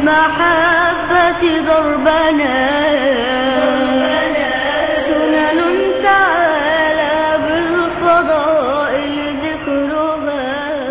بالمحبة ضربنا سنن تعالى بالفضائل ذكرها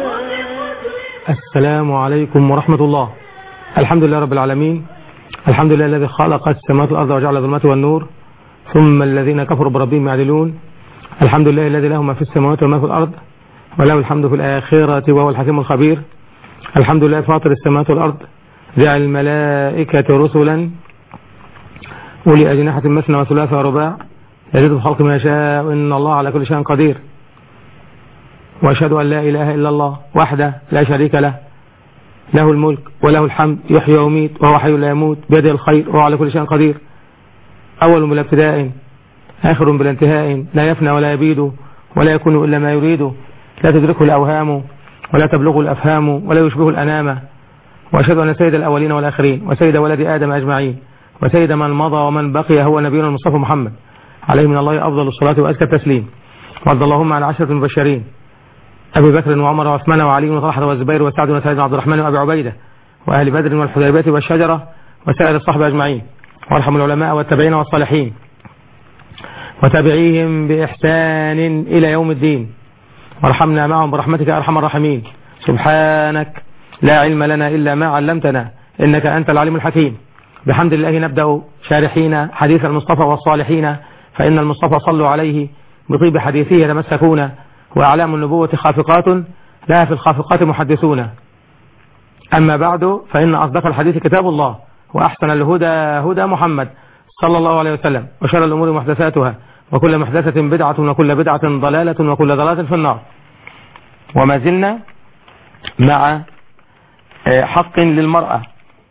السلام عليكم ورحمة الله الحمد لله رب العالمين الحمد لله الذي خلق السماوات والأرض وجعل الظلمات والنور ثم الذين كفروا بربهم يعدلون الحمد لله الذي له ما في السماوات وما في الأرض وله الحمد في الآخرة وهو الحكيم الخبير الحمد لله فاطر السماوات والأرض جعل الملائكة رسلا أولي أجنحة مثنى وثلاثة ورباع يزيد في الخلق ما يشاء إن الله على كل شيء قدير وأشهد أن لا إله إلا الله وحده لا شريك له له الملك وله الحمد يحيي ويميت وهو حي لا يموت بيده الخير وهو على كل شيء قدير أول بلا ابتداء آخر بلا انتهاء لا يفنى ولا يبيد ولا يكون إلا ما يريد لا تدركه الأوهام ولا تبلغه الأفهام ولا يشبه الأنام وأشهد أن سيد الأولين والآخرين وسيد ولد آدم أجمعين وسيد من مضى ومن بقي هو نبينا المصطفى محمد عليه من الله أفضل الصلاة وأزكى التسليم وارض اللهم عن عشرة المبشرين أبي بكر وعمر وعثمان وعلي وطلحة والزبير وسعد وسعيد وعبد الرحمن وأبي عبيدة وأهل بدر والحديبية والشجرة وسائر الصحبة أجمعين وارحم العلماء والتابعين والصالحين وتابعيهم بإحسان إلى يوم الدين وارحمنا معهم برحمتك يا أرحم الراحمين سبحانك لا علم لنا إلا ما علمتنا إنك أنت العليم الحكيم بحمد الله نبدأ شارحين حديث المصطفى والصالحين فإن المصطفى صلوا عليه بطيب حديثه يتمسكون وأعلام النبوة خافقات لا في الخافقات محدثون أما بعد فإن أصدق الحديث كتاب الله وأحسن الهدى هدى محمد صلى الله عليه وسلم وشر الأمور محدثاتها وكل محدثة بدعة وكل بدعة ضلالة وكل ضلالة في النار وما زلنا مع حق للمرأة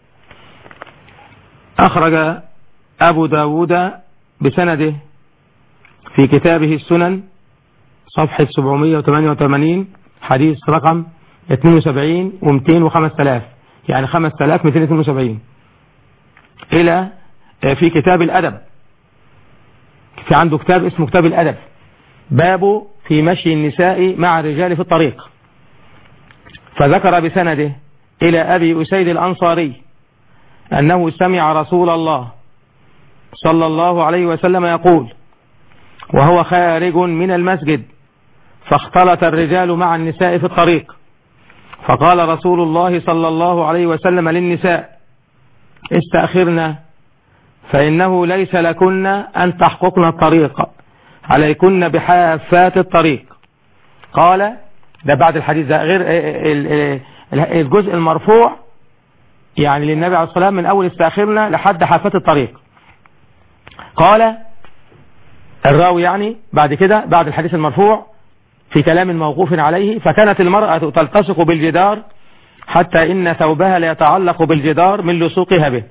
أخرج أبو داود بسنده في كتابه السنن صفحة 788 حديث رقم 72 و200 و5000 يعني 5272 إلى في كتاب الأدب في عنده كتاب اسمه كتاب الأدب باب في مشي النساء مع الرجال في الطريق فذكر بسنده إلى أبي أسيد الأنصاري أنه سمع رسول الله صلى الله عليه وسلم يقول وهو خارج من المسجد فاختلط الرجال مع النساء في الطريق فقال رسول الله صلى الله عليه وسلم للنساء استأخرنا فإنه ليس لكن أن تحققن الطريق عليكن بحافات الطريق قال ده بعد الحديث ده غير الجزء المرفوع يعني للنبي عليه الصلاة والسلام من أول استأخرنا لحد حافات الطريق قال الراوي يعني بعد كده بعد الحديث المرفوع في كلام موقوف عليه فكانت المرأة تلتصق بالجدار حتى إن ثوبها ليتعلق بالجدار من لصوقها به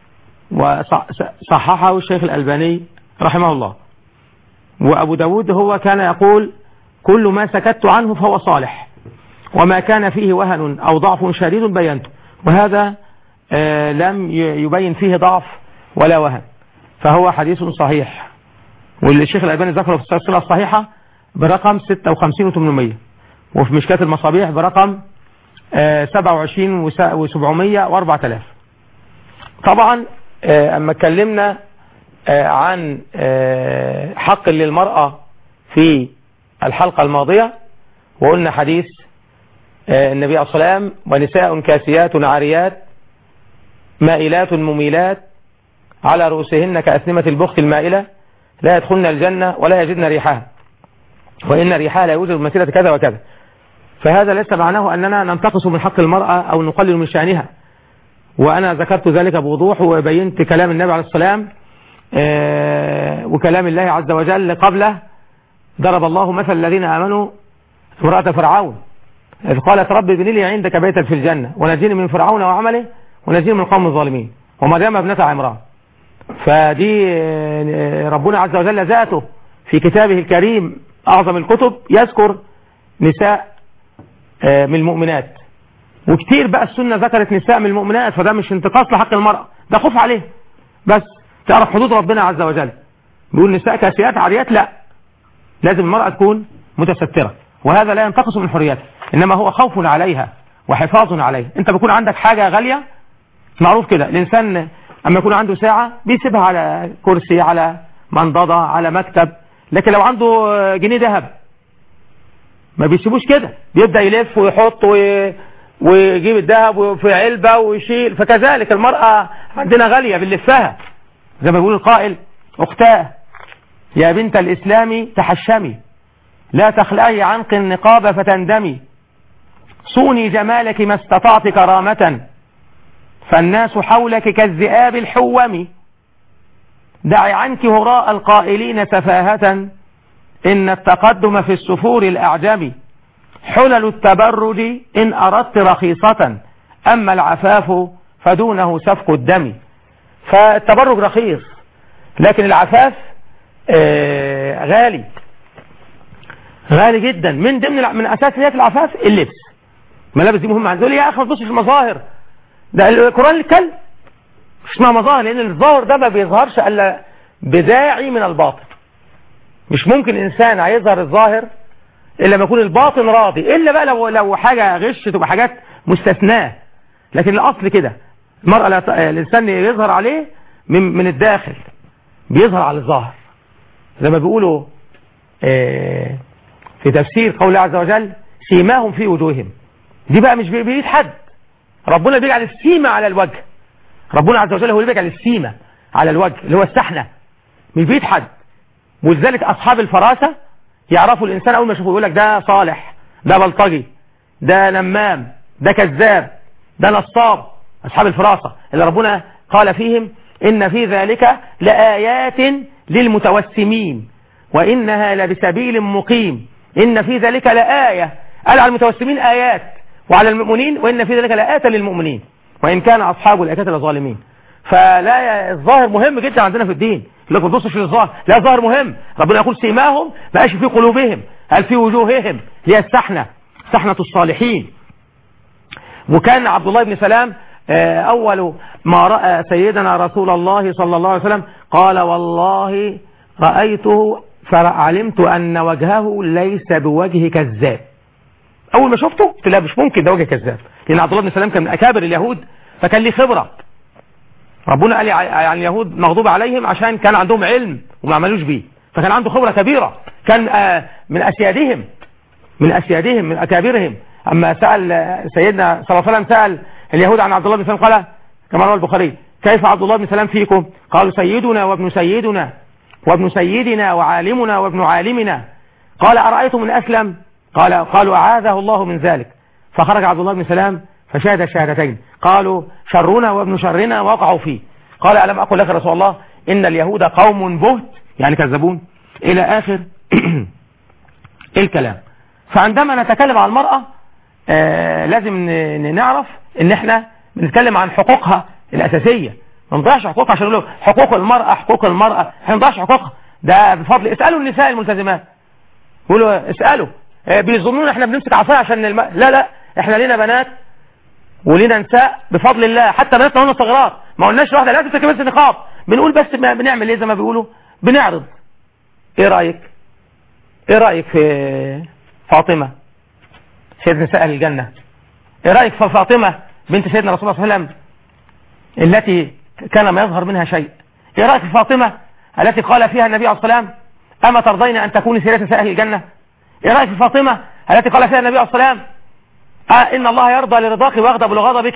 وصححه الشيخ الألباني رحمه الله وأبو داود هو كان يقول كل ما سكت عنه فهو صالح وما كان فيه وهن أو ضعف شديد بينته وهذا آه لم يبين فيه ضعف ولا وهن فهو حديث صحيح والشيخ الألباني ذكره في السلسلة الصحيحة برقم 56 و800 وفي مشكات المصابيح برقم آه 27 و700 و4000 طبعا آه اما اتكلمنا آه عن حق للمرأة في الحلقة الماضية وقلنا حديث النبي عليه الصلاة والسلام ونساء كاسيات عاريات مائلات مميلات على رؤوسهن كأسنمة البخت المائلة لا يدخلن الجنة ولا يجدن ريحها وإن ريحها لا يوجد مسيرة كذا وكذا فهذا ليس معناه أننا ننتقص من حق المرأة أو نقلل من شأنها وأنا ذكرت ذلك بوضوح وبينت كلام النبي عليه السلام وكلام الله عز وجل قبله ضرب الله مثل الذين آمنوا امرأة فرعون إذ قالت رب ابن لي عندك بيتا في الجنة ونجيني من فرعون وعمله ونجيني من القوم الظالمين ومريم ابنة عمران فدي ربنا عز وجل ذاته في كتابه الكريم أعظم الكتب يذكر نساء من المؤمنات وكتير بقى السنة ذكرت نساء من المؤمنات فده مش انتقاص لحق المرأة ده خوف عليه بس تعرف حدود ربنا عز وجل بيقول نساء كاسيات عاريات لا لازم المرأة تكون متسترة وهذا لا ينتقص من حريتها إنما هو خوف عليها وحفاظ عليها انت بيكون عندك حاجة غالية معروف كده الإنسان أما يكون عنده ساعة بيسيبها على كرسي على منضدة على مكتب لكن لو عنده جنيه ذهب ما بيسيبوش كده بيبدأ يلف ويحط وي... ويجيب الذهب في علبة ويشيل فكذلك المرأة عندنا غالية بنلفها زي ما بيقول القائل أختاه يا بنت الإسلام تحشمي لا تخلعي عنق النقاب فتندمي صوني جمالك ما استطعت كرامة فالناس حولك كالذئاب الحوم دعي عنك هراء القائلين سفاهة إن التقدم في السفور الأعجم حلل التبرج إن أردت رخيصة أما العفاف فدونه سفك الدم فالتبرج رخيص لكن العفاف آه غالي غالي جدا من ضمن من اساسيات العفاف اللبس ملابس دي مهمه عندي يا اخي ما تبصش المظاهر ده القران الكلب مش اسمها مظاهر لان الظاهر ده ما بيظهرش الا بداعي من الباطن مش ممكن انسان هيظهر الظاهر الا لما يكون الباطن راضي الا بقى لو لو حاجه غش تبقى حاجات مستثناه لكن الاصل كده المرأة لا الانسان يظهر عليه من من الداخل بيظهر على الظاهر زي ما بيقولوا آه في تفسير قول الله عز وجل سيماهم في وجوههم دي بقى مش بإيد حد ربنا بيجعل السيمة على الوجه ربنا عز وجل هو اللي بيجعل السيمة على الوجه اللي هو السحنة مش بإيد حد ولذلك أصحاب الفراسة يعرفوا الإنسان أول ما يشوفوا يقول لك ده صالح ده بلطجي ده نمام ده كذاب ده نصاب أصحاب الفراسة اللي ربنا قال فيهم إن في ذلك لآيات للمتوسمين وإنها لبسبيل مقيم إن في ذلك لآية قال على المتوسمين آيات وعلى المؤمنين وإن في ذلك لآية للمؤمنين وإن كان أصحاب الآيات لظالمين فلا الظاهر مهم جدا عندنا في الدين لك ما تبصش للظاهر لا الظاهر مهم ربنا يقول سيماهم ما قالش في قلوبهم قال في وجوههم هي السحنة سحنة الصالحين وكان عبد الله بن سلام أول ما رأى سيدنا رسول الله صلى الله عليه وسلم قال والله رأيته فعلمت أن وجهه ليس بوجه كذاب أول ما شفته قلت لا مش ممكن ده وجه كذاب لأن عبد الله بن سلام كان من أكابر اليهود فكان ليه خبرة ربنا قال يعني اليهود مغضوب عليهم عشان كان عندهم علم وما عملوش بيه فكان عنده خبرة كبيرة كان من أسيادهم من أسيادهم من أكابرهم أما سأل سيدنا صلى الله عليه وسلم سأل اليهود عن عبد الله بن سلام قال كما روى البخاري كيف عبد الله بن سلام فيكم قالوا سيدنا وابن سيدنا وابن سيدنا وعالمنا وابن عالمنا قال أرأيتم من أسلم قال قالوا أعاذه الله من ذلك فخرج عبد الله بن سلام فشهد الشهادتين قالوا شرنا وابن شرنا وقعوا فيه قال ألم أقل لك رسول الله إن اليهود قوم بهت يعني كذبون إلى آخر الكلام فعندما نتكلم عن المرأة آه لازم نعرف ان احنا بنتكلم عن حقوقها الأساسية ما نضيعش حقوقها عشان نقول حقوق المرأة حقوق المرأة احنا ما نضيعش حقوقها ده بفضل اسألوا النساء الملتزمات يقولوا اسألوا آه بيظنون احنا بنمسك عصاية عشان الم... لا لا احنا لينا بنات ولينا نساء بفضل الله حتى بناتنا هنا صغيرات ما قلناش واحدة لازم تركب بس نقاب بنقول بس ما بنعمل ايه زي ما بيقولوا بنعرض ايه رأيك ايه رأيك في فاطمة سيد نساء اهل الجنة ايه رأيك في فاطمة بنت سيدنا رسول الله صلى الله عليه وسلم التي كان ما يظهر منها شيء ايه رأيك في فاطمة التي قال فيها النبي عليه الصلاة والسلام أما ترضين أن تكوني سيدة نساء أهل الجنة ايه رأيك في فاطمة التي قال فيها النبي عليه الصلاة والسلام آه إن الله يرضى لرضاك ويغضب لغضبك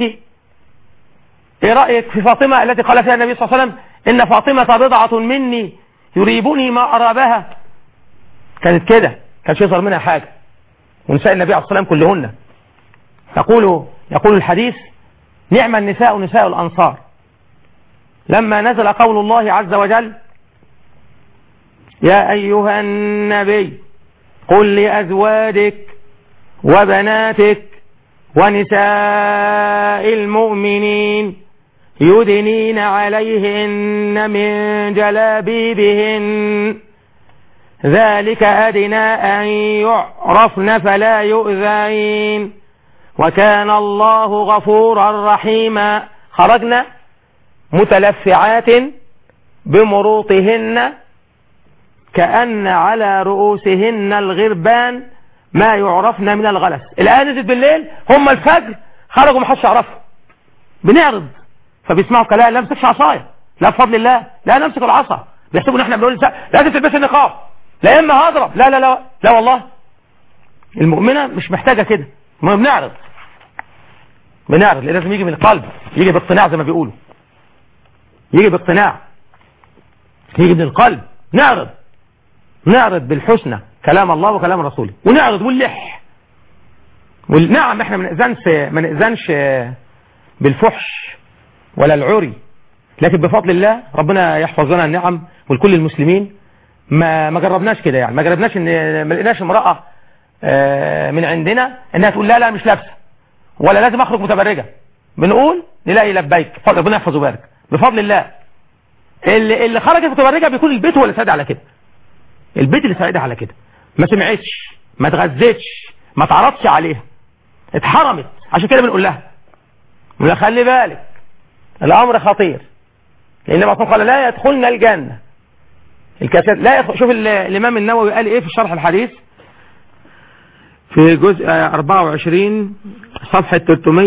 ايه رأيك في فاطمة التي قال فيها النبي صلى الله عليه وسلم إن فاطمة بضعة مني يريبني ما أرابها كانت كده كانش يظهر منها حاجة ونساء النبي عليه الصلاة والسلام كلهن يقول يقول الحديث نعم النساء نساء الأنصار لما نزل قول الله عز وجل يا أيها النبي قل لأزواجك وبناتك ونساء المؤمنين يدنين عليهن من جلابيبهن ذلك أدنى أن يعرفن فلا يؤذين وكان الله غفورا رحيما خرجنا متلفعات بمروطهن كأن على رؤوسهن الغربان ما يعرفن من الغلس الآن نزل بالليل هم الفجر خرجوا محدش يعرفه بنعرض فبيسمعوا كلام لا امسكش عصايه لا بفضل الله لا نمسك العصا بيحسبوا ان احنا بنقول لسا- لازم تلبس النقاب لا اما هضرب لا لا لا لا والله المؤمنه مش محتاجه كده ما بنعرض بنعرض لأن لازم يجي من القلب يجي باقتناع زي ما بيقولوا يجي باقتناع يجي من القلب نعرض نعرض بالحسنى كلام الله وكلام رسوله ونعرض ونلح وال- نعم احنا ما نأذنش ما نأذنش بالفحش ولا العري لكن بفضل الله ربنا يحفظ لنا النعم ولكل المسلمين ما ما جربناش كده يعني ما جربناش ان ما لقيناش امرأة آه، من عندنا انها تقول لا لا مش لابسه ولا لازم اخرج متبرجه بنقول نلاقي لبيك فضل ربنا يحفظ ويبارك بفضل الله اللي, اللي خرجت متبرجه بيكون البيت هو اللي ساعد على كده البيت اللي ساعدها على كده ما سمعتش ما اتغذتش ما تعرضش عليها اتحرمت عشان كده بنقول لها نقول لها خلي بالك الامر خطير لان الرسول قال لا يدخلن الجنه الكاسات لا يدخل شوف ال- الامام النووي قال ايه في شرح الحديث في جزء 24 صفحة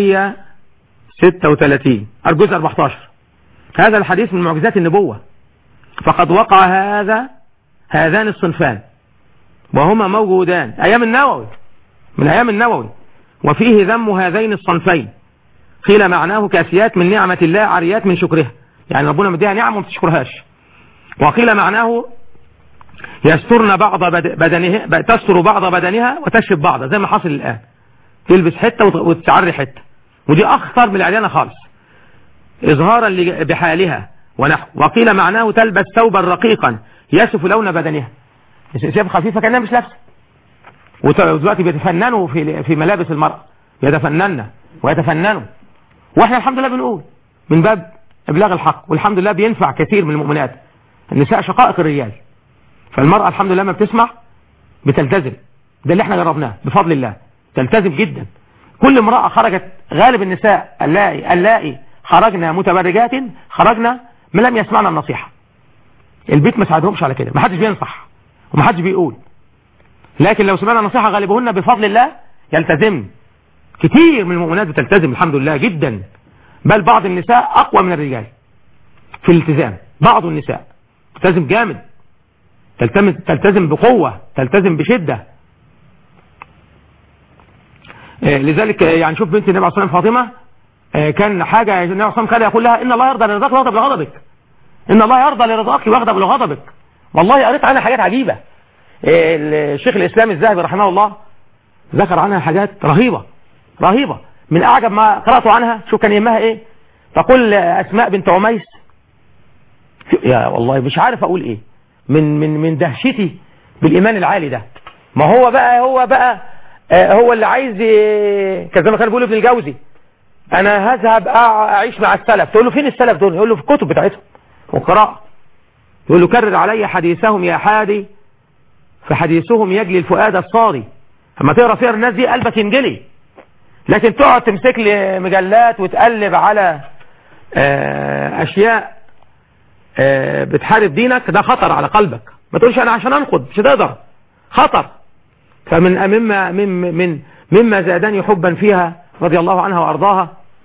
336 الجزء 14 هذا الحديث من معجزات النبوة فقد وقع هذا هذان الصنفان وهما موجودان أيام النووي من أيام النووي وفيه ذم هذين الصنفين قيل معناه كاسيات من نعمة الله عريات من شكرها يعني ربنا مديها نعمة وما بتشكرهاش وقيل معناه يسترن بعض بد- بدنها تستر بعض بدنها وتشرب بعض زي ما حصل الآن تلبس حتة وت- وتعري حتة ودي أخطر من العريانة خالص إظهارا لج- بحالها ونحو وقيل معناه تلبس ثوبا رقيقا يصف لون بدنها ثياب خفيفة كأنها مش لابسة وت- ودلوقتي بيتفننوا في في ملابس المرأة يتفنن ويتفننوا واحنا الحمد لله بنقول من باب ابلاغ الحق والحمد لله بينفع كثير من المؤمنات النساء شقائق الرجال فالمرأة الحمد لله ما بتسمع بتلتزم ده اللي احنا جربناه بفضل الله تلتزم جدا كل امرأة خرجت غالب النساء اللائي اللائي خرجنا متبرجات خرجنا ما لم يسمعنا النصيحة البيت ما ساعدهمش على كده ما حدش بينصح وما حدش بيقول لكن لو سمعنا النصيحة غالبهن بفضل الله يلتزم كتير من المؤمنات بتلتزم الحمد لله جدا بل بعض النساء أقوى من الرجال في الالتزام بعض النساء تلتزم جامد تلتزم تلتزم بقوة تلتزم بشدة آه، لذلك آه، يعني شوف بنت النبي عليه الصلاة والسلام فاطمة آه، كان حاجة النبي عليه الصلاة والسلام كان يقول لها إن الله يرضى لرضاك ويغضب لغضبك إن الله يرضى لرضاك ويغضب لغضبك والله قريت عنها حاجات عجيبة آه، الشيخ الإسلام الذهبي رحمه الله ذكر عنها حاجات رهيبة رهيبة من أعجب ما قرأته عنها شو كان يهمها إيه تقول أسماء بنت عميس يا والله مش عارف أقول إيه من من من دهشتي بالإيمان العالي ده ما هو بقى هو بقى آه، هو اللي عايز ي- كان زي ما كان بيقول ابن الجوزي انا هذهب أع- اعيش مع السلف تقول له فين السلف دول يقول له في الكتب بتاعتهم وقراءة يقول له كرر علي حديثهم يا حادي فحديثهم يجلي الفؤاد الصاري اما تقرا سير الناس دي قلبك ينجلي لكن تقعد تمسك لي مجلات وتقلب على آه، اشياء آه، بتحارب دينك ده خطر على قلبك ما تقولش انا عشان انقض مش هتقدر خطر فمن مما من من مما زادني حبا فيها رضي الله عنها وارضاها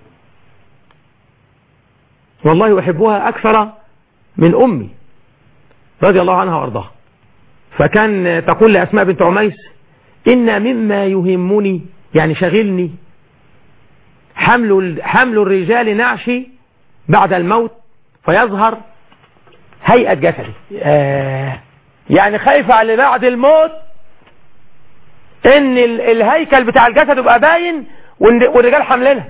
والله احبها اكثر من امي رضي الله عنها وارضاها فكان تقول لاسماء بنت عميس ان مما يهمني يعني شغلني حمل حمل الرجال نعشي بعد الموت فيظهر هيئة جسدي آه يعني خايفة على بعد الموت ان ال- الهيكل بتاع الجسد يبقى باين والن- والرجال حاملينها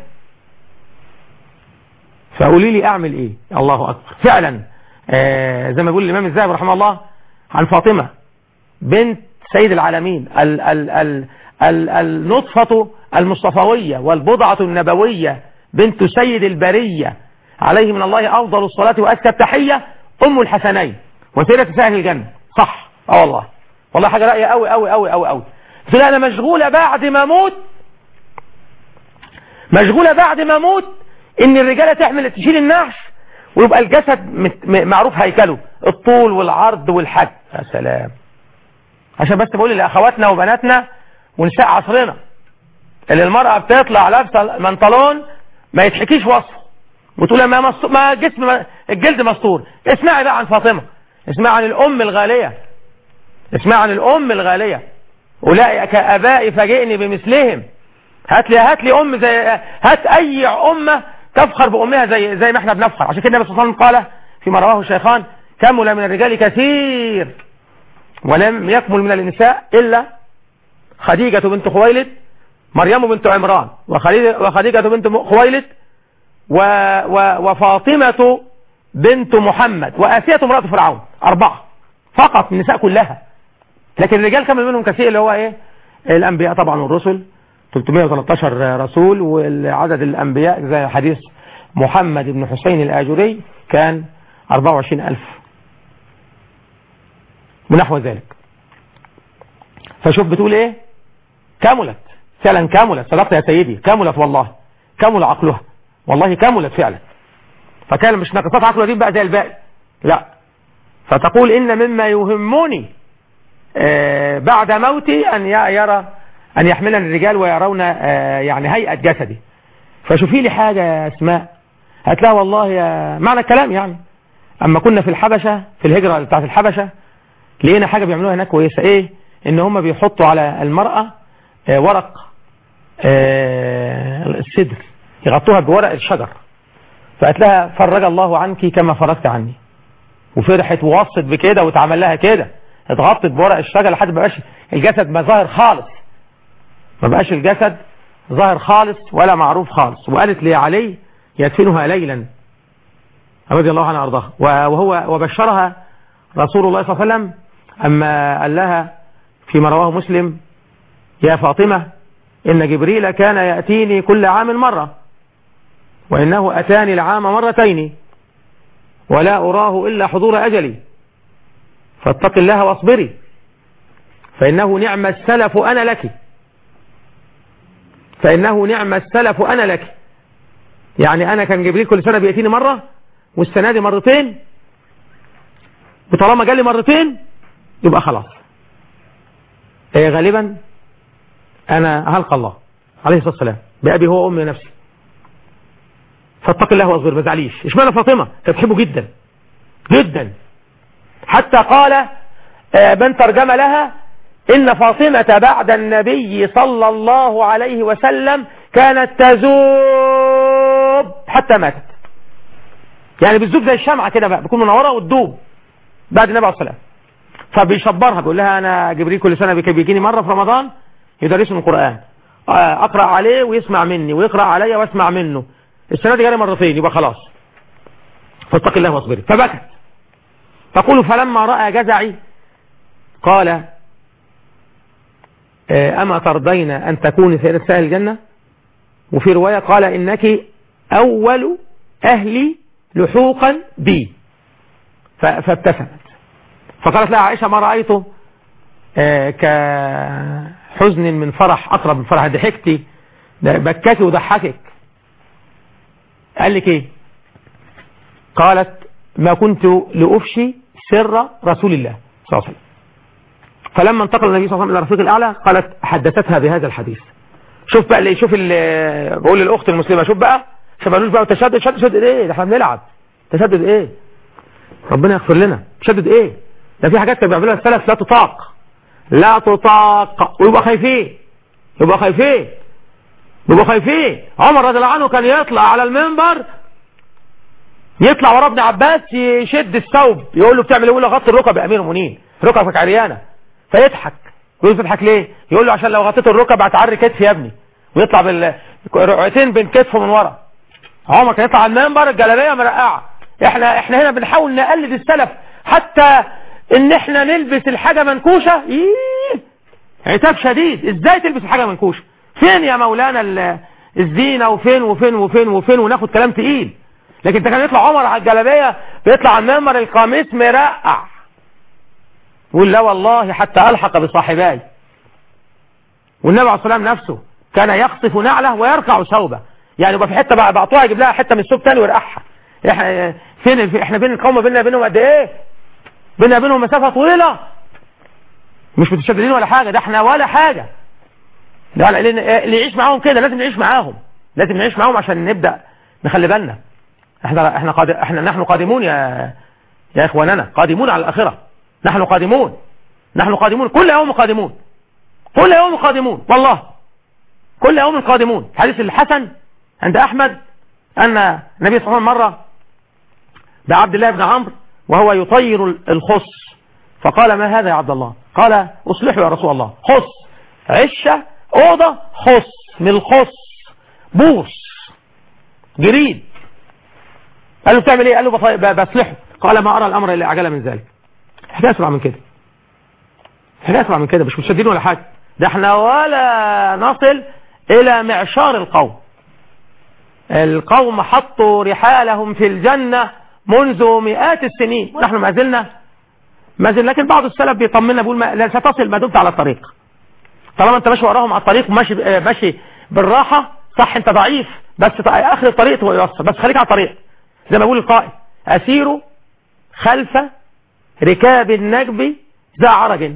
فقولي لي اعمل ايه الله اكبر فعلا آه زي ما بيقول الامام الذهبي رحمه الله عن فاطمة بنت سيد العالمين ال ال ال ال النطفة المصطفوية والبضعة النبوية بنت سيد البرية عليه من الله أفضل الصلاة وأزكى التحية أم الحسنين وسيرة سائل الجنة صح اه والله والله حاجة رأية أوي أوي أوي أوي أوي قلت لها أنا مشغولة بعد ما أموت مشغولة بعد ما أموت إن الرجالة تعمل تشيل النعش ويبقى الجسد مت- م- معروف هيكله الطول والعرض والحجم يا سلام عشان بس بقول لأخواتنا وبناتنا ونساء عصرنا اللي المرأة بتطلع لابسة منطلون ما يتحكيش وصفه وتقول ما مص... ما جسم ما... الجلد مستور اسمعي بقى عن فاطمة اسمعي عن الام الغالية اسمعي عن الام الغالية اولئك ابائي فاجئني بمثلهم هات لي هات لي ام زي هات اي امه تفخر بامها زي زي ما احنا بنفخر عشان كده النبي صلى الله عليه وسلم قال فيما رواه الشيخان كمل من الرجال كثير ولم يكمل من النساء الا خديجة بنت خويلد مريم بنت عمران وخديجة, وخديجة بنت خويلد و و وفاطمة بنت محمد وآسية امرأة فرعون أربعة فقط النساء كلها لكن الرجال كمل منهم كثير اللي هو ايه الأنبياء طبعا والرسل 313 رسول والعدد الأنبياء زي حديث محمد بن حسين الآجري كان 24 ألف ونحو ذلك فشوف بتقول ايه كملت فعلا كملت صدقت يا سيدي كملت والله كمل عقلها والله كملت فعلا فكان مش ناقصات عقلها دي بقى زي الباقي لا فتقول إن مما يهمني آه بعد موتي أن يرى أن يحملني الرجال ويرون آه يعني هيئة جسدي فشوفي لي حاجة يا اسماء هتلاقي والله يا معنى الكلام يعني أما كنا في الحبشة في الهجرة بتاعت الحبشة لقينا حاجة بيعملوها هناك كويسة إيه إن هم بيحطوا على المرأة آه ورق السدر يغطوها بورق الشجر فقالت لها فرج الله عنك كما فرجت عني وفرحت ووصت بكده واتعمل لها كده اتغطت بورق الشجر لحد ما بقاش الجسد ما ظاهر خالص ما بقاش الجسد ظاهر خالص ولا معروف خالص وقالت لي علي يدفنها ليلا رضي الله عنها وارضاها وهو وبشرها رسول الله صلى الله عليه وسلم أما قال لها فيما رواه مسلم يا فاطمة إن جبريل كان يأتيني كل عام مرة وإنه أتاني العام مرتين ولا أراه إلا حضور أجلي فاتق الله واصبري فإنه نعم السلف أنا لك فإنه نعم السلف أنا لك يعني أنا كان جبريل كل سنة بيأتيني مرة والسنة دي مرتين وطالما جالي مرتين يبقى خلاص إيه غالبا أنا هلقى الله عليه الصلاة والسلام بأبي هو أمي نفسي فاتق الله واصبر ما تزعليش اشمعنى فاطمة كانت بتحبه جدا جدا حتى قال من ترجم لها إن فاطمة بعد النبي صلى الله عليه وسلم كانت تذوب حتى ماتت يعني بتذوب زي الشمعة كده بقى بتكون منورة وتدوب بعد النبي عليه الصلاة والسلام فبيشبرها بيقول لها أنا جبريل كل سنة بيجيني مرة في رمضان يدرسني القرآن أقرأ عليه ويسمع مني ويقرأ عليا واسمع منه السنة دي جالي مرتين يبقى خلاص فاتق الله واصبري فبكت تقول فلما رأى جزعي قال أما ترضين أن تكوني سيدة سهل الجنة وفي رواية قال إنك أول أهلي لحوقا بي فابتسمت فقالت لها عائشة ما رأيته كحزن من فرح أقرب من فرح ضحكتي بكاكي وضحكك قال لك ايه قالت ما كنت لأفشي سر رسول الله صلى الله عليه وسلم فلما انتقل النبي صلى الله عليه وسلم إلى الرفيق الأعلى قالت حدثتها بهذا الحديث شوف بقى اللي شوف اللي بقول للأخت المسلمة شوف بقى شوف قالوش بقى تشدد شدد شدد ايه ده احنا بنلعب تشدد ايه ربنا يغفر لنا تشدد ايه ده في حاجات كانوا بيعملوها السلف لا تطاق لا تطاق ويبقى خايفين يبقى خايفين يبقوا خايفين عمر رضي الله عنه كان يطلع على المنبر يطلع ورا ابن عباس يشد الثوب يقول له بتعمل ايه يقول له غطي الركب يا امير المؤمنين ركبك عريانه فيضحك يقول له تضحك ليه يقول له عشان لو غطيت الركب هتعري كتفي يا ابني ويطلع بالرقعتين بين كتفه من ورا عمر كان يطلع على المنبر الجلابيه مرقعه احنا احنا هنا بنحاول نقلد السلف حتى ان احنا نلبس الحاجه منكوشه ايه عتاب شديد ازاي تلبس الحاجه منكوشه فين يا مولانا الزينة وفين وفين وفين وفين وناخد كلام تقيل لكن انت كان يطلع عمر على الجلابية بيطلع على المنبر القميص مرقع يقول لا والله حتى ألحق بصاحباي والنبي عليه الصلاة والسلام نفسه كان يخصف نعله ويركع ثوبه يعني يبقى في حتة بقى بقطوها يجيب لها حتة من الثوب تاني ويرقعها احنا فين احنا بين القوم بيننا بينهم قد ايه بيننا بينهم مسافة طويلة مش متشددين ولا حاجة ده احنا ولا حاجة اللي يعيش معاهم كده لازم نعيش معاهم لازم نعيش معاهم عشان نبدأ نخلي بالنا احنا احنا قاد... احنا نحن قادمون يا يا اخواننا قادمون على الاخره نحن قادمون نحن قادمون كل يوم قادمون كل يوم قادمون والله كل يوم قادمون حديث الحسن عند احمد ان النبي صلى الله عليه وسلم مره بعبد الله بن عمرو وهو يطير الخص فقال ما هذا يا عبد الله قال اصلحوا يا رسول الله خص عشة اوضة خص من الخص بوص جريد قال له بتعمل ايه قال له بطي- ب- بصلحه قال ما ارى الامر الا اعجل من ذلك حاجه اسرع من كده حاجه اسرع من كده مش مشددين ولا حاجه ده احنا ولا نصل الى معشار القوم القوم حطوا رحالهم في الجنة منذ مئات السنين ونحن ما زلنا ما زلنا لكن بعض السلف بيطمنا بيقول ما لا ستصل ما دمت على الطريق طالما انت ماشي وراهم على الطريق وماشي آه، ماشي بالراحة صح انت ضعيف بس ط- اخر الطريق هو يوصل بس خليك على الطريق زي ما بيقول القائل اسير خلف ركاب النجب ذا عرج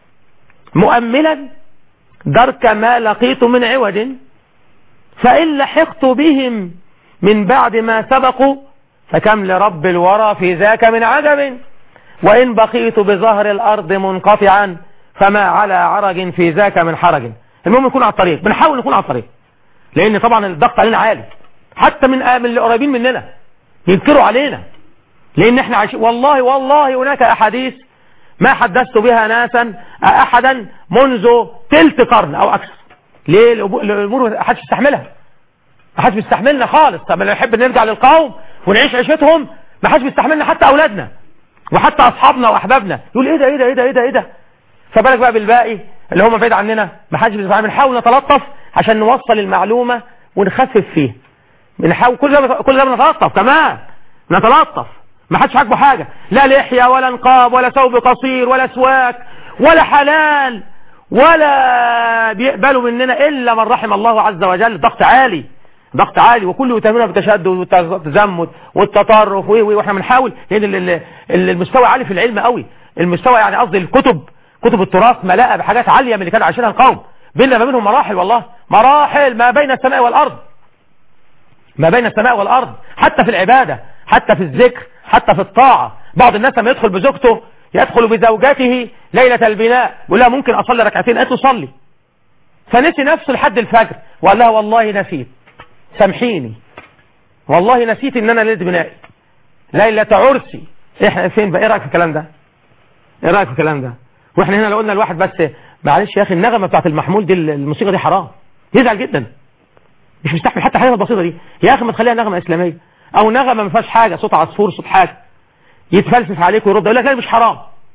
مؤملا درك ما لقيت من عوج فإن لحقت بهم من بعد ما سبقوا فكم لرب الورى في ذاك من عجب وإن بقيت بظهر الأرض منقطعا فما على عرج في ذاك من حرج المهم نكون على الطريق بنحاول نكون على الطريق لأن طبعا الضغط علينا عالي حتى من من اللي قريبين مننا ينكروا علينا لأن احنا عايشين والله والله هناك أحاديث ما حدثت بها ناسا أحدا منذ تلت قرن أو أكثر ليه الأبو- الأمور ما حدش يستحملها ما حدش بيستحملنا خالص طب لو نحب نرجع للقوم ونعيش عيشتهم ما حدش بيستحملنا حتى أولادنا وحتى أصحابنا وأحبابنا يقول إيه ده إيه ده إيه ده إيه ده إيه ده فبالك بقى بالباقي اللي هم بعيد عننا ما حدش بيستحمل بنحاول نتلطف عشان نوصل المعلومة ونخفف فيها بنحاول كل ده كل ده بنتلطف كمان نتلطف ما حدش عاجبه حاجة لا لحية ولا نقاب ولا ثوب قصير ولا سواك ولا حلال ولا بيقبلوا مننا إلا من رحم الله عز وجل ضغط عالي ضغط عالي وكله يتهمنا بالتشدد والتزمت والتطرف و- و- واحنا بنحاول لان ال- ال- ال- المستوى عالي في العلم قوي المستوى يعني قصدي الكتب كتب التراث ملأة بحاجات عالية من اللي كانوا عايشينها القوم بيننا ما بينهم مراحل والله مراحل ما بين السماء والأرض ما بين السماء والأرض حتى في العبادة حتى في الذكر حتى في الطاعة بعض الناس لما يدخل بزوجته يدخل بزوجته ليلة البناء يقول لها ممكن أصلي ركعتين قالت له صلي فنسي نفسه لحد الفجر وقال لها والله نسيت سامحيني والله نسيت ان انا ليلة بنائي ليلة عرسي احنا فين بقى ايه رايك في الكلام ده ايه رايك في الكلام ده واحنا هنا لو قلنا الواحد بس معلش يا اخي النغمه بتاعت المحمول دي الموسيقى دي حرام يزعل جدا مش مستحمل حتى الحاجات البسيطه دي يا اخي ما تخليها نغمه اسلاميه او نغمه ما فيهاش حاجه صوت عصفور صوت حاجه يتفلسف عليك ويرد يقول لك لا مش حرام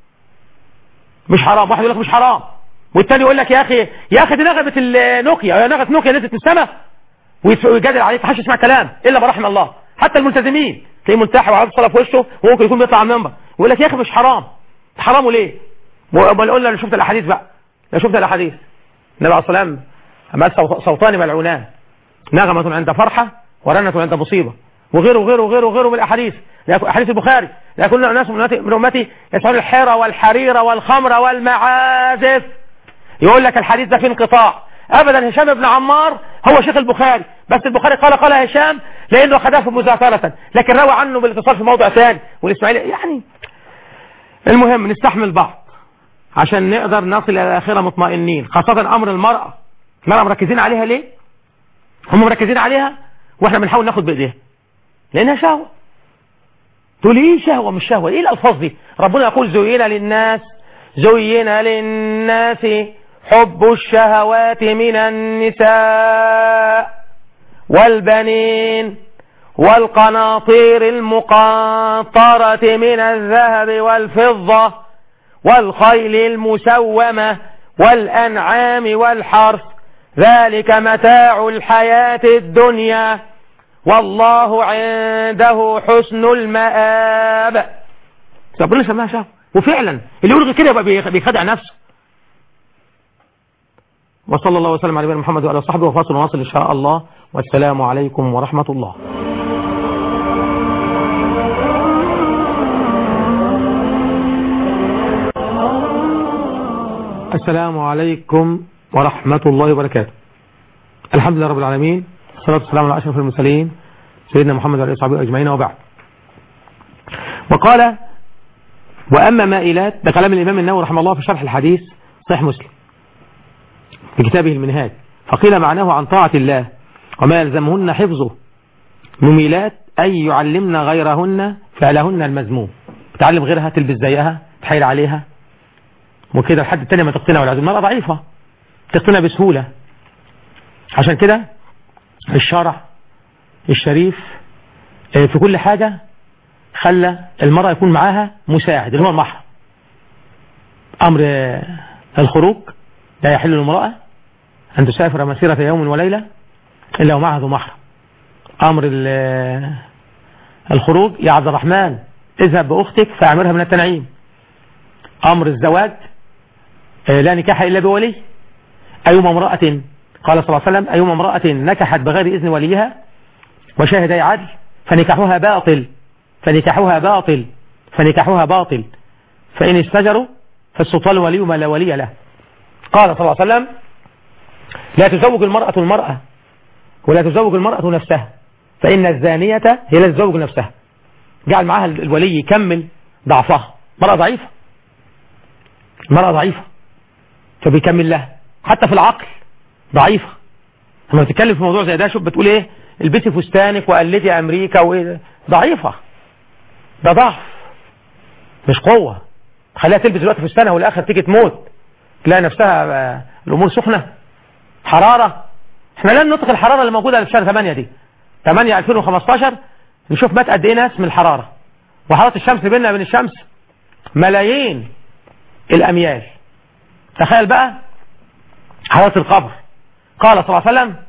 مش حرام واحد يقول لك مش حرام والتاني يقول لك يا اخي يا اخي دي نغمه النوكيا يا نغمه نوكيا نزلت من السماء ويتف- ويجادل عليك محدش يسمع كلام الا ما رحم الله حتى الملتزمين تلاقيه ملتحي وعارف الصلاه في وشه وممكن يكون بيطلع على المنبر ويقول لك يا اخي مش حرام حرامه ليه وامال قلنا انا شفت الاحاديث بقى انا شفت الاحاديث النبي عليه الصلاه والسلام قال صوت- صوتان ملعونان نغمه عند فرحه ورنه عند مصيبه وغيره وغيره وغيره وغيره من الاحاديث لكن- احاديث البخاري لا كل ناس من امتي من امتي يسمعون الحيره والحريره والخمر والمعازف يقول لك الحديث ده فيه انقطاع ابدا هشام بن عمار هو شيخ البخاري بس البخاري قال قال هشام لانه خدها في مذاكره لكن روى عنه بالاتصال في موضع ثاني والاسماعيلي يعني المهم نستحمل بعض عشان نقدر نصل الى الاخره مطمئنين خاصه امر المراه المراه مركزين عليها ليه هم مركزين عليها واحنا بنحاول ناخد بايديها لانها شهوه تقول ايه شهوه مش شهوه ايه الالفاظ دي ربنا يقول زين للناس زين للناس حب الشهوات من النساء والبنين والقناطير المقنطرة من الذهب والفضة والخيل المسومة والأنعام والحرث ذلك متاع الحياة الدنيا والله عنده حسن المآب ربنا سماها شهوة وفعلا اللي يقول غير كده يبقى بيخ- بيخدع نفسه وصلى الله وسلم على نبينا محمد وعلى صحبه وفاصل ونصل ان شاء الله والسلام عليكم ورحمة الله السلام عليكم ورحمة الله وبركاته الحمد لله رب العالمين والصلاة والسلام على أشرف المرسلين سيدنا محمد وعليه وصحبه أجمعين وبعد وقال وأما مائلات ده كلام الإمام النووي رحمه الله في شرح الحديث صحيح مسلم في كتابه المنهاج فقيل معناه عن طاعة الله وما يلزمهن حفظه مميلات أي يعلمن غيرهن فعلهن المذموم تعلم غيرها تلبس زيها تحيل عليها وكده لحد التانية ما تقتنع والعزم المرأة ضعيفة تقتنع بسهولة عشان كده الشرع الشريف آه، في كل حاجة خلى المرأة يكون معاها مساعد اللي هو المحرم أمر آه، الخروج لا يحل للمرأة أن تسافر مسيرة يوم وليلة إلا ومعها ذو محرم أمر ال- آه، الخروج يا عبد الرحمن اذهب بأختك فأعمرها من التنعيم أمر الزواج آه، لا نكاح إلا بولي أيما امرأة قال صلى الله عليه وسلم أيما امرأة نكحت بغير إذن وليها وشاهدي عدل فنكاحها باطل فنكاحها باطل فنكاحها باطل فإن استجروا فالسلطان ولي ما لا ولي له قال صلى الله عليه وسلم لا تزوج المرأة المرأة ولا تزوج المرأة نفسها فإن الزانية هي لا تزوج نفسها جعل معها الولي يكمل ضعفها مرأة ضعيفة مرأة ضعيفة فبيكمل لها حتى في العقل ضعيفة لما بتتكلم في موضوع زي ده شوف بتقول ايه البسي فستانك وقلدي امريكا وايه ده؟ ضعيفة ده ضعف مش قوة خليها تلبس دلوقتي فستانها والاخر تيجي تموت تلاقي نفسها آه، الامور سخنة حرارة احنا لن نطلق الحرارة اللي موجودة في شهر 8 دي 8 2015 نشوف مات قد ايه ناس من الحرارة وحرارة الشمس بيننا وبين الشمس ملايين الاميال تخيل بقى حرارة القبر قال صلى الله عليه وسلم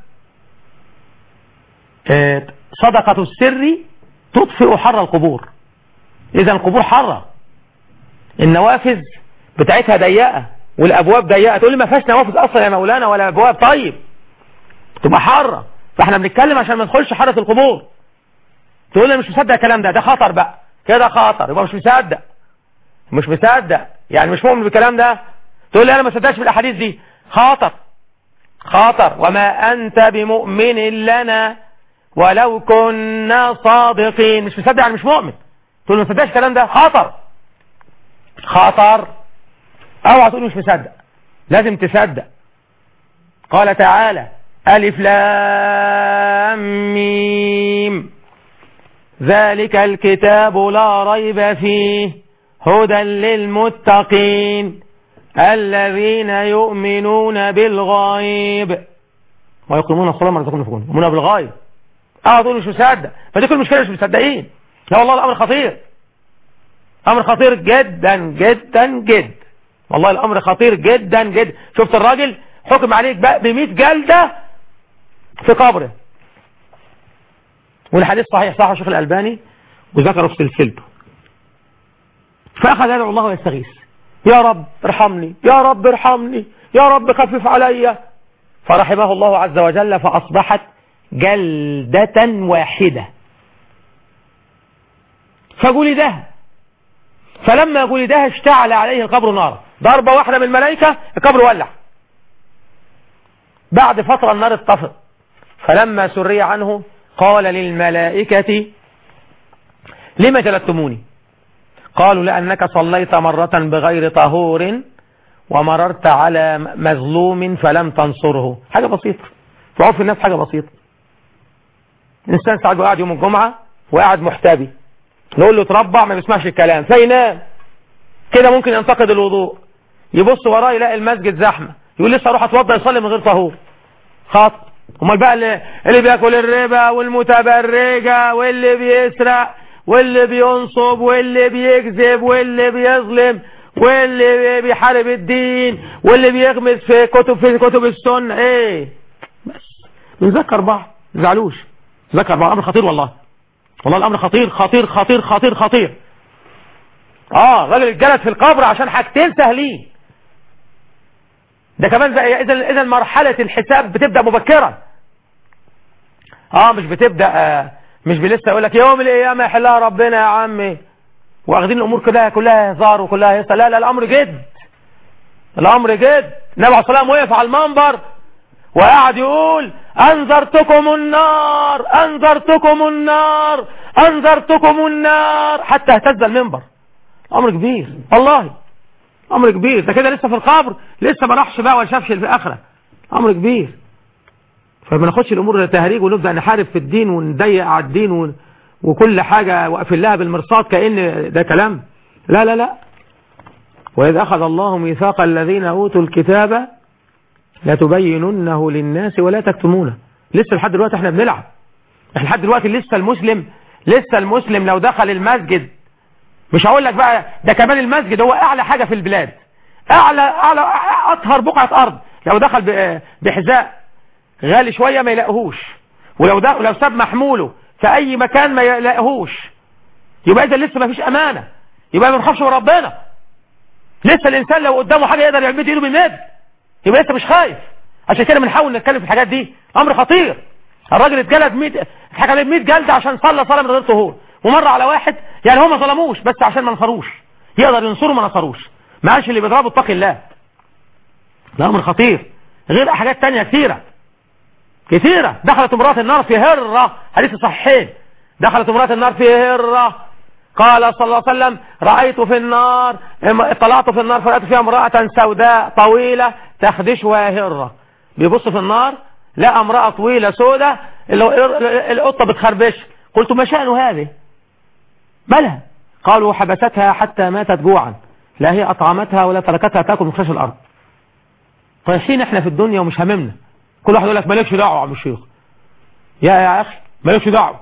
آه، صدقة السر تطفئ حر القبور اذا القبور حرة النوافذ بتاعتها ضيقة والابواب ضيقة تقول لي ما فيهاش نوافذ اصلا يا مولانا ولا ابواب طيب تبقى حرة فاحنا بنتكلم عشان ما ندخلش حرة القبور تقول لي مش مصدق الكلام ده ده خطر بقى كده خطر يبقى مش مصدق مش مصدق يعني مش مؤمن بالكلام ده تقول لي انا ما صدقش بالاحاديث دي خاطر خاطر وما انت بمؤمن لنا ولو كنا صادقين مش مصدق يعني مش مؤمن تقول لي ما صدقش الكلام ده خاطر خاطر اوعى تقول مش مصدق لازم تصدق قال تعالى ألف لام ميم ذلك الكتاب لا ريب فيه هدى للمتقين الذين يؤمنون بالغيب ويقيمون الصلاة ما رزقهم ينفقون يؤمنون بالغيب اه تقول مش مصدق فدي كل مشكلة مش مصدقين لا والله الأمر خطير أمر خطير جدا جدا جدا والله الأمر خطير جدا جدا شفت الراجل حكم عليك بقى ب 100 جلدة في قبره والحديث صحيح صح الشيخ الألباني وذكره في سلسلته فأخذ يدعو الله ويستغيث يا رب ارحمني يا رب ارحمني يا رب خفف علي فرحمه الله عز وجل فأصبحت جلدة واحدة فجلدها فلما جلدها اشتعل عليه القبر نارا ضربة واحدة من الملائكة القبر ولع بعد فترة النار اتطفئ فلما سري عنه قال للملائكة لما جلدتموني قالوا لأنك صليت مرة بغير طهور ومررت على مظلوم فلم تنصره حاجة بسيطة في عرف الناس حاجة بسيطة الإنسان ساعات قاعد يوم الجمعة وقاعد محتبي نقول له تربع ما بيسمعش الكلام فينام كده ممكن ينتقد الوضوء يبص وراه يلاقي المسجد زحمة يقول لسه اروح اتوضى يصلي من غير طهور خاطر امال بقى اللي, اللي بياكل الربا والمتبرجة واللي بيسرق واللي بينصب واللي بيكذب واللي بيظلم واللي بيحارب الدين واللي بيغمس في كتب في كتب السنة ايه بس بنذكر بعض ما تزعلوش ذكر بعض امر خطير والله والله الامر خطير خطير خطير خطير خطير اه راجل اتجلد في القبر عشان حاجتين سهلين ده كمان زي اذا اذا مرحله الحساب بتبدا مبكرا اه مش بتبدا آه مش لسه يقول لك يوم القيامه يحلها ربنا يا عمي واخدين الامور كلها كلها هزار وكلها هيصه لا لا الامر جد الامر جد النبي عليه الصلاه والسلام وقف على المنبر وقعد يقول انذرتكم النار انذرتكم النار انذرتكم النار حتى اهتز المنبر امر كبير والله امر كبير ده كده لسه في القبر لسه ما راحش بقى ولا شافش في الاخره امر كبير فما ناخدش الامور تهريج ونبدا نحارب في الدين ونضيق على الدين و... وكل حاجه واقفين لها بالمرصاد كان ده كلام لا لا لا واذ اخذ الله ميثاق الذين اوتوا الكتاب لتبيننه للناس ولا تكتمونه لسه لحد دلوقتي احنا بنلعب احنا لحد دلوقتي لسه المسلم لسه المسلم لو دخل المسجد مش هقول لك بقى ده كمان المسجد هو اعلى حاجة في البلاد اعلى اعلى اطهر بقعة ارض لو دخل ب- بحذاء غالي شوية ما يلاقيهوش ولو ده لو ساب محموله في اي مكان ما يلاقيهوش يبقى اذا لسه ما فيش امانة يبقى ما بنخافش من ربنا لسه الانسان لو قدامه حاجة يقدر يمد ايده بالمد يبقى لسه مش خايف عشان كده بنحاول نتكلم في الحاجات دي امر خطير الراجل اتجلد 100 اتحكم عليه 100 جلده عشان صلى صلاه من غير طهور ومر على واحد يعني هم ما ظلموش بس عشان ما نصروش يقدر ينصره ما نصروش ما قالش اللي بيضربه اتقي الله ده امر خطير غير حاجات تانية كثيرة كثيرة دخلت امرأة النار في هرة حديث صحيحين دخلت امرأة النار في هرة قال صلى الله عليه وسلم رأيت في النار اطلعت في النار فرأيت فيها امرأة سوداء طويلة تخدشها هرة بيبص في النار لقى امرأة طويلة سوداء القطة بتخربش قلت ما شأن هذه بلى قالوا حبستها حتى ماتت جوعا لا هي أطعمتها ولا تركتها تاكل من خشاش الأرض طايحين احنا في الدنيا ومش هممنا كل واحد يقول لك مالكش دعوة يا عم الشيخ يا يا أخي مالكش دعوة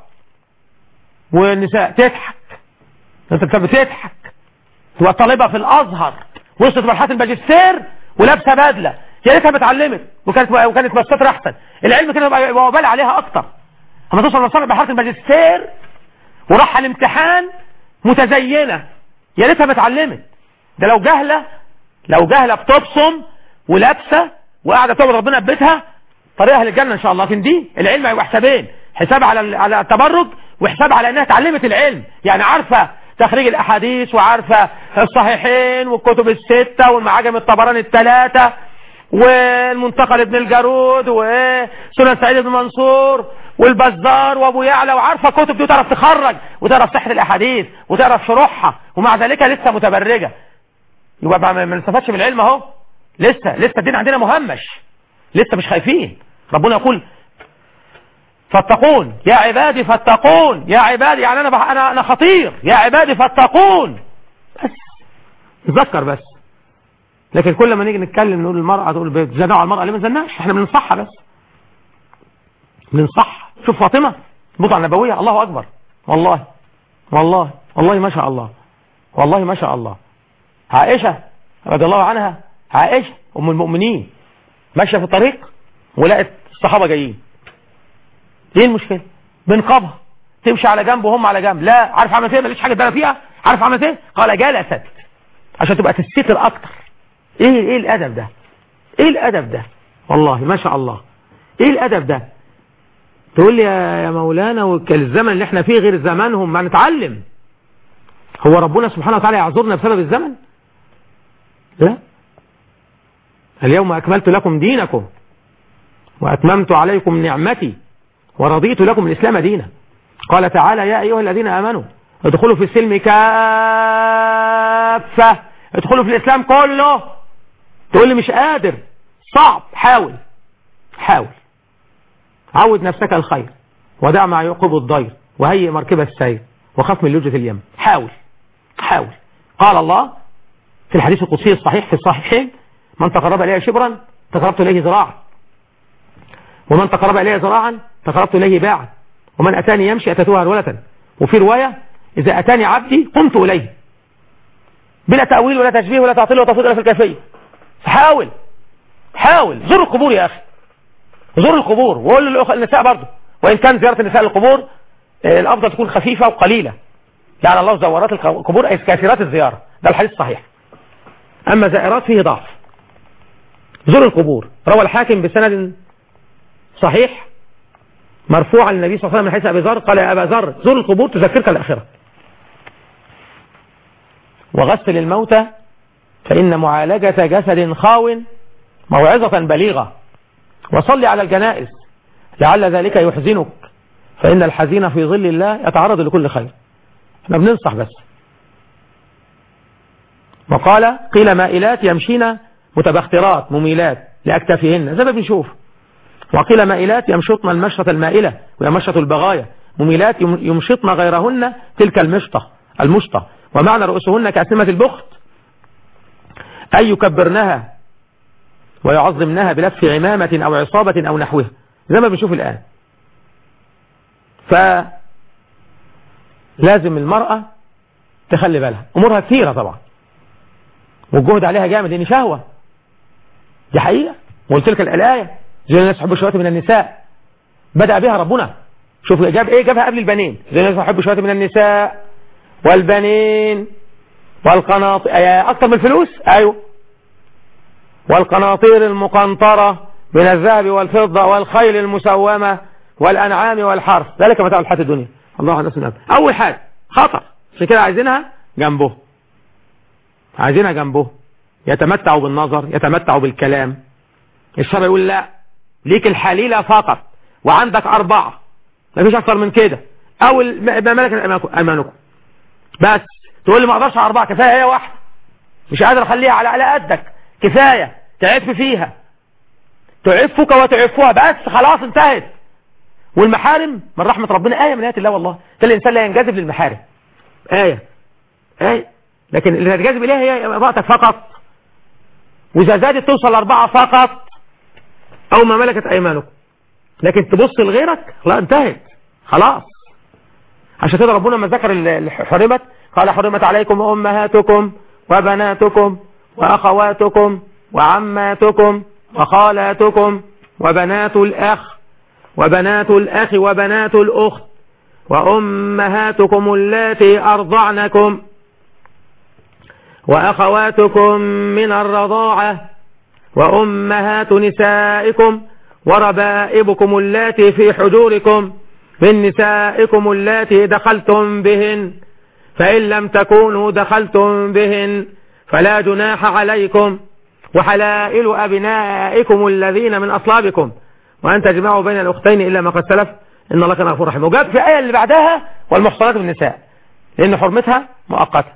والنساء تضحك انت بتضحك تبقى طالبة في الأزهر وصلت مرحلة الماجستير ولابسه بدلة يا ريتها اتعلمت وكانت وكانت مستر احسن العلم كده يبقى يبقى وبال عليها اكتر اما توصل لمرحله مرحله الماجستير وراح الامتحان متزينه يا ريتها ما اتعلمت ده لو جهله لو جهله بتبصم ولابسه وقاعده تعبد ربنا في بيتها طريقها للجنه ان شاء الله لكن دي العلم هيبقى حسابين حساب على على التبرج وحساب على انها اتعلمت العلم يعني عارفه تخريج الاحاديث وعارفه الصحيحين والكتب السته والمعاجم الطبراني الثلاثه والمنتقى لابن الجارود وسنن سعيد بن منصور والبزار وابو يعلى وعارفه كتب دي وتعرف تخرج وتعرف صحه الاحاديث وتعرف شروحها ومع ذلك لسه متبرجه يبقى ما ما نستفادش من العلم اهو لسه لسه الدين عندنا مهمش لسه مش خايفين ربنا يقول فاتقون يا عبادي فاتقون يا عبادي يعني انا بح... انا انا خطير يا عبادي فاتقون بس تذكر بس لكن كل ما نيجي نتكلم نقول المرأة تقول بتزنقوا على المرأة ليه ما نزنقش احنا بننصحها بس بننصح شوف فاطمة بضع نبوية الله أكبر والله والله والله ما شاء الله والله ما شاء الله عائشة رضي الله عنها عائشة أم المؤمنين ماشية في الطريق ولقت الصحابة جايين ايه المشكلة بنقبها تمشي على جنب وهم على جنب لا عارف عملت ايه ماليش حاجة تدرى فيها عارف عملت ايه قال جلست عشان تبقى تستتر اكتر ايه ايه الادب ده ايه الادب ده والله ما شاء الله ايه الادب ده تقول لي يا مولانا والزمن اللي احنا فيه غير زمانهم ما نتعلم هو ربنا سبحانه وتعالى يعذرنا بسبب الزمن لا اليوم اكملت لكم دينكم واتممت عليكم نعمتي ورضيت لكم الاسلام دينا قال تعالى يا ايها الذين امنوا ادخلوا في السلم كافة ادخلوا في الاسلام كله تقول لي مش قادر صعب حاول حاول عود نفسك الخير ودع ما يعقب الضير وهيئ مركب السير وخاف من لجة اليم حاول حاول قال الله في الحديث القدسي الصحيح في الصحيحين من تقرب إليه شبرا تقربت إليه ذراعا ومن تقرب إليه ذراعا تقربت إليه باعا ومن أتاني يمشي أتتوها هرولة وفي رواية إذا أتاني عبدي قمت إليه بلا تأويل ولا تشبيه ولا تعطيل ولا تفضيل في الكيفية حاول حاول زر القبور يا أخي زور القبور وقول للنساء برضه وإن كان زيارة النساء للقبور الأفضل تكون خفيفة وقليلة يعني الله زوارات القبور أي كثيرات الزيارة ده الحديث الصحيح أما زائرات فيه ضعف زور القبور روى الحاكم بسند صحيح مرفوعا للنبي صلى الله عليه وسلم من حيث أبي ذر قال يا أبا ذر زور القبور تذكرك الآخرة وغسل الموتى فإن معالجة جسد خاو موعظة بليغة وصل على الجنائز لعل ذلك يحزنك فإن الحزين في ظل الله يتعرض لكل خير احنا بننصح بس وقال قيل مائلات يمشين متبخترات مميلات لأكتافهن زي ما بنشوف وقيل مائلات يمشطن المشرة المائلة وهي مشرة البغاية مميلات يمشطن غيرهن تلك المشطة المشطة ومعنى رؤوسهن كأسمة البخت أي يكبرنها ويعظمنها بلف عمامة أو عصابة أو نحوها زي ما بنشوف الآن فلازم المرأة تخلي بالها أمورها كثيرة طبعا والجهد عليها جامد لأن شهوة دي حقيقة وقلت لك الآية زي الناس يحبوا الشهوات من النساء بدأ بها ربنا شوف جاب ايه جابها قبل البنين زي الناس يحبوا الشهوات من النساء والبنين والقناطير أكثر من الفلوس أيوه والقناطير المقنطرة من الذهب والفضة والخيل المسومة والأنعام والحرث ذلك متاع الحياة الدنيا الله على نفسنا أول حاجة خطر عشان كده عايزينها جنبه عايزينها جنبه يتمتعوا بالنظر يتمتعوا بالكلام الشرع يقول لا ليك الحليلة فقط وعندك أربعة ما فيش أكثر من كده أو ما ملك أيمانكم بس تقول لي ما أقدرش على أربعة كفاية هي واحدة مش قادر أخليها على على قدك كفاية تعف فيها تعفك وتعفها بس خلاص انتهت والمحارم من رحمة ربنا آية من آيات الله والله تل الإنسان لا ينجذب للمحارم آية آية لكن اللي هتجذب إليها هي امرأتك فقط وإذا زادت توصل أربعة فقط أو ما ملكت أيمانكم لكن تبص لغيرك لا انتهت خلاص عشان كده ربنا ما ذكر اللي حرمت قال حرمت عليكم أمهاتكم وبناتكم وأخواتكم وعماتكم وخالاتكم وبنات الأخ وبنات الأخ وبنات الأخت وأمهاتكم اللاتي أرضعنكم وأخواتكم من الرضاعة وأمهات نسائكم وربائبكم اللاتي في حجوركم من نسائكم اللاتي دخلتم بهن فإن لم تكونوا دخلتم بهن فلا جناح عليكم وحلائل أبنائكم الذين من أصلابكم وأن تجمعوا بين الأختين إلا ما قد سلف إن الله كان غفور رحيم وجاب في آية اللي بعدها والمحصنات من النساء لأن حرمتها مؤقتة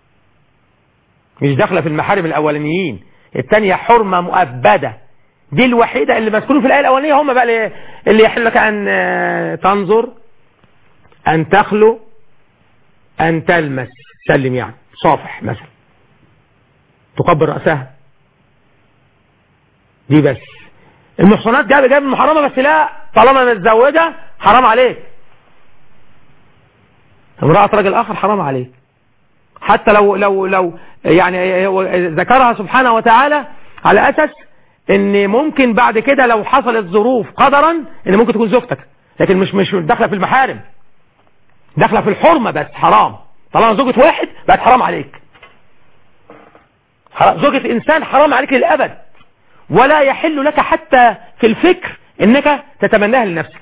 مش داخله في المحارم الأولانيين الثانية حرمة مؤبدة دي الوحيدة اللي مسكونوا في الآية الأولانية هم بقى اللي يحل لك أن تنظر أن تخلو أن تلمس سلم يعني صافح مثلا تقبل رأسها دي بس المحصنات جاب جاب المحرمة بس لا طالما متزوجة حرام عليك امرأة رجل آخر حرام عليك حتى لو لو لو يعني ذكرها سبحانه وتعالى على أساس ان ممكن بعد كده لو حصلت ظروف قدرا ان ممكن تكون زوجتك لكن مش مش داخله في المحارم داخله في الحرمة بس حرام طالما زوجة واحد بقت حرام عليك زوجة انسان حرام عليك للابد ولا يحل لك حتى في الفكر انك تتمناها لنفسك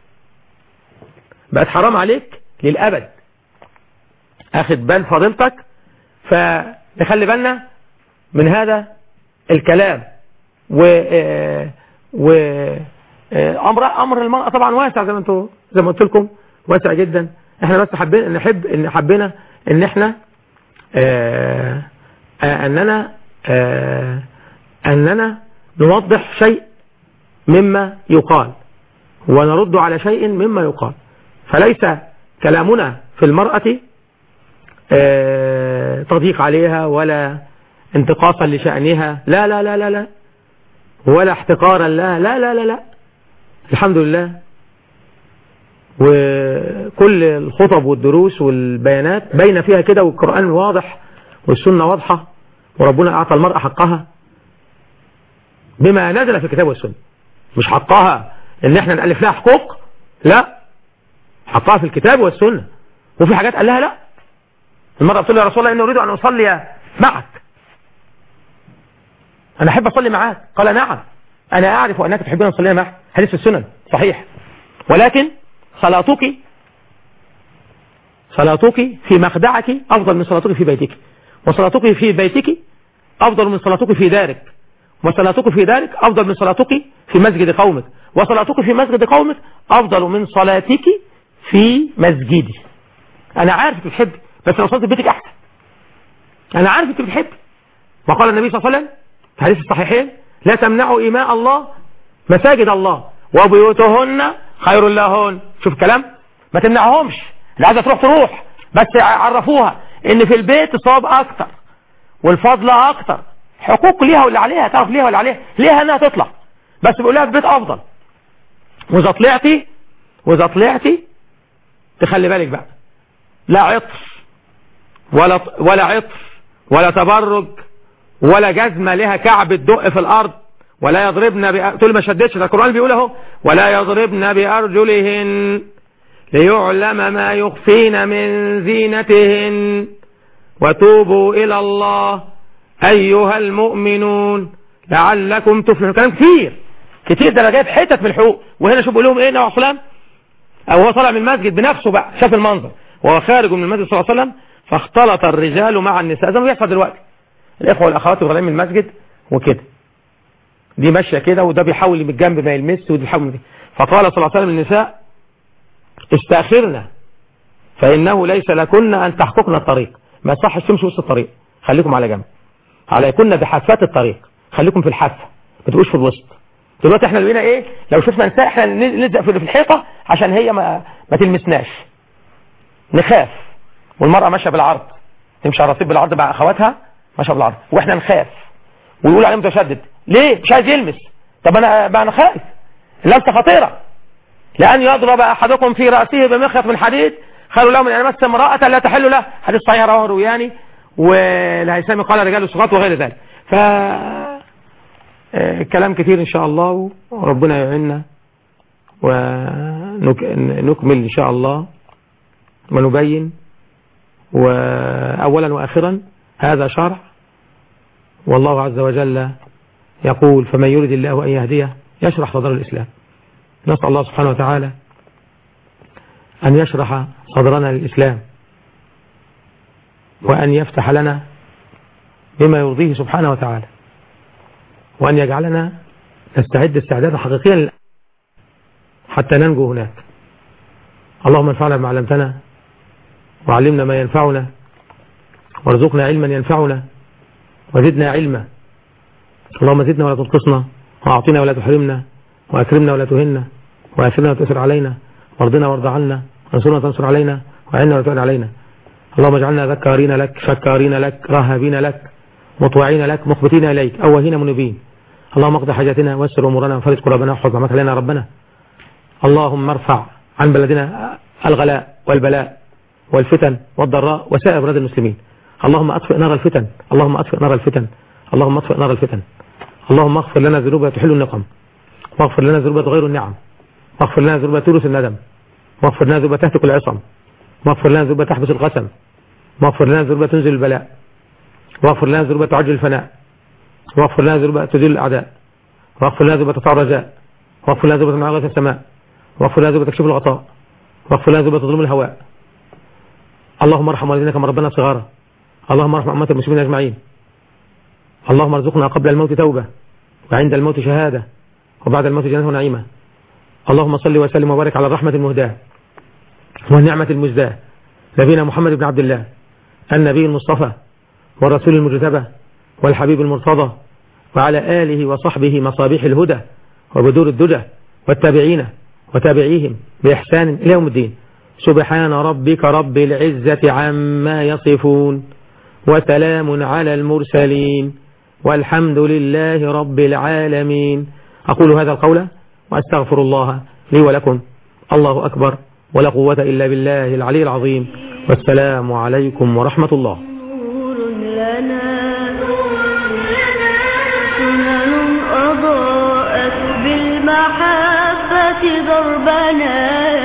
بقت حرام عليك للابد اخد بال فضيلتك فنخلي بالنا من هذا الكلام و و امر امر المرأة طبعا واسع زي ما انتوا زي ما قلت لكم واسع جدا احنا بس حابين نحب ان حبينا ان احنا آآ آآ اننا آآ اننا نوضح شيء مما يقال ونرد على شيء مما يقال فليس كلامنا في المرأة تضييق عليها ولا انتقاصا لشأنها لا لا لا لا لا ولا احتقارا لها لا لا لا لا الحمد لله وكل الخطب والدروس والبيانات بين فيها كده والقرآن واضح والسنة واضحة وربنا أعطى المرأة حقها بما نزل في الكتاب والسنة مش حقها ان احنا نألف لها حقوق لا حقها في الكتاب والسنة وفي حاجات قال لها لا المرأة بتقول يا رسول الله إني أريد أن أصلي معك أنا أحب أصلي معك قال نعم أنا أعرف أنك تحبين أن تصلي معك حديث السنن صحيح ولكن صلاتك صلاتك في مخدعك أفضل من صلاتك في بيتك وصلاتك في بيتك أفضل من صلاتك في دارك وصلاتك في دارك أفضل من صلاتك في مسجد قومك وصلاتك في مسجد قومك أفضل من صلاتك في مسجدي أنا عارف أنت بتحب بس لو صلت في بيتك أحسن أنا عارف أنت بتحب وقال النبي صلى الله عليه وسلم في حديث الصحيحين لا تمنعوا إيماء الله مساجد الله وبيوتهن خير لهن شوف الكلام ما تمنعهمش اللي عايزه تروح تروح بس عرفوها ان في البيت الصواب اكتر والفضل اكتر حقوق ليها واللي عليها تعرف ليها واللي عليها ليها انها تطلع بس بيقول لها في البيت افضل واذا طلعتي واذا طلعتي تخلي بالك بقى لا عطر ولا ولا عطر ولا تبرج ولا جزمه لها كعب تدق في الارض ولا يضربن بأ... تقول ما شدتش ده القرآن بيقول اهو ولا يضربن بأرجلهن ليعلم ما يخفين من زينتهن وتوبوا إلى الله أيها المؤمنون لعلكم تفلحون كلام كتير كتير ده انا جايب حتت من الحقوق وهنا شوف بيقول لهم ايه نوع فلان او هو طالع من المسجد بنفسه بقى شاف المنظر وهو خارج من المسجد صلى الله عليه وسلم فاختلط الرجال مع النساء زي ما بيحصل دلوقتي الاخوه والاخوات طالعين من المسجد وكده دي ماشيه كده وده بيحاول من الجنب ما يلمس ودي بيحاول من فقال صلى الله عليه وسلم للنساء استاخرنا فانه ليس لكن ان تحققن الطريق ما يصحش تمشي وسط الطريق خليكم على جنب عليكن بحافات الطريق خليكم في الحافه ما تبقوش في الوسط دلوقتي احنا بقينا ايه لو شفنا نساء احنا نلزق في الحيطه عشان هي ما, ما تلمسناش نخاف والمراه ماشيه بالعرض تمشي على الرصيف بالعرض مع اخواتها ماشيه بالعرض واحنا نخاف ويقول عليه متشدد ليه مش عايز يلمس طب انا بقى انا خايف اللمسه خطيره لان يضرب احدكم في راسه بمخيط من حديد خير له من ان يمس امراه لا تحل له حديث صحيح رواه الروياني والهيثمي قال رجال الصغات وغير ذلك ف كلام كتير ان شاء الله وربنا يعيننا ونكمل ان شاء الله ونبين واولا واخرا هذا شرع والله عز وجل يقول فمن يريد الله ان يهديه يشرح صدر الاسلام نسال الله سبحانه وتعالى ان يشرح صدرنا للاسلام وان يفتح لنا بما يرضيه سبحانه وتعالى وأن يجعلنا نستعد استعدادا حقيقيا حتى ننجو هناك اللهم انفعنا بما علمتنا وعلمنا ما ينفعنا وارزقنا علما ينفعنا وزدنا علما اللهم زدنا ولا تنقصنا واعطنا ولا تحرمنا واكرمنا ولا تهنا واثرنا ولا تؤثر علينا وارضنا وارض عنا وانصرنا وتنصر علينا وعنا ولا تعن علينا اللهم اجعلنا ذكارين لك شكارين لك راهبين لك مطوعين لك مخبتين إليك أوهين منيبين اللهم اقضي حاجاتنا ويسر أمورنا وفرج قربنا واحفظ رحمتك علينا ربنا اللهم ارفع عن بلدنا الغلاء والبلاء والفتن والضراء وسائر بلاد المسلمين اللهم أطفئ نار الفتن اللهم أطفئ نار الفتن اللهم أطفئ نار الفتن اللهم اغفر لنا ذنوبنا تحل النقم واغفر لنا ذنوبنا تغير النعم واغفر لنا ذنوبنا تورث الندم واغفر لنا ذنوبنا تهتك العصم واغفر لنا ذنوبنا تحبس القسم واغفر لنا ذنوبنا تنزل البلاء واغفر لنا ذنوبنا تعجل الفناء واغفر لنا ذنوبنا تذل الأعداء واغفر لنا ذنوبنا تطع الرجاء واغفر لنا ذنوبنا معاغة السماء واغفر لنا ذنوبنا تكشف الغطاء واغفر لنا ذنوبنا تظلم الهواء اللهم ارحم والدينا كما ربنا صغارا اللهم ارحم أمة المسلمين أجمعين اللهم ارزقنا قبل الموت توبة وعند الموت شهادة وبعد الموت جنة ونعيمة اللهم صل وسلم وبارك على الرحمة المهداة والنعمة المزداة نبينا محمد بن عبد الله النبي المصطفى والرسول المجتبى والحبيب المرتضى وعلى آله وصحبه مصابيح الهدى وبدور الدجى والتابعين وتابعيهم بإحسان إلى يوم الدين سبحان ربك رب العزة عما يصفون وسلام على المرسلين والحمد لله رب العالمين أقول هذا القول وأستغفر الله لي ولكم الله أكبر ولا قوة إلا بالله العلي العظيم والسلام عليكم ورحمة الله نور لنا سنن أضاءت بالمحبة دربنا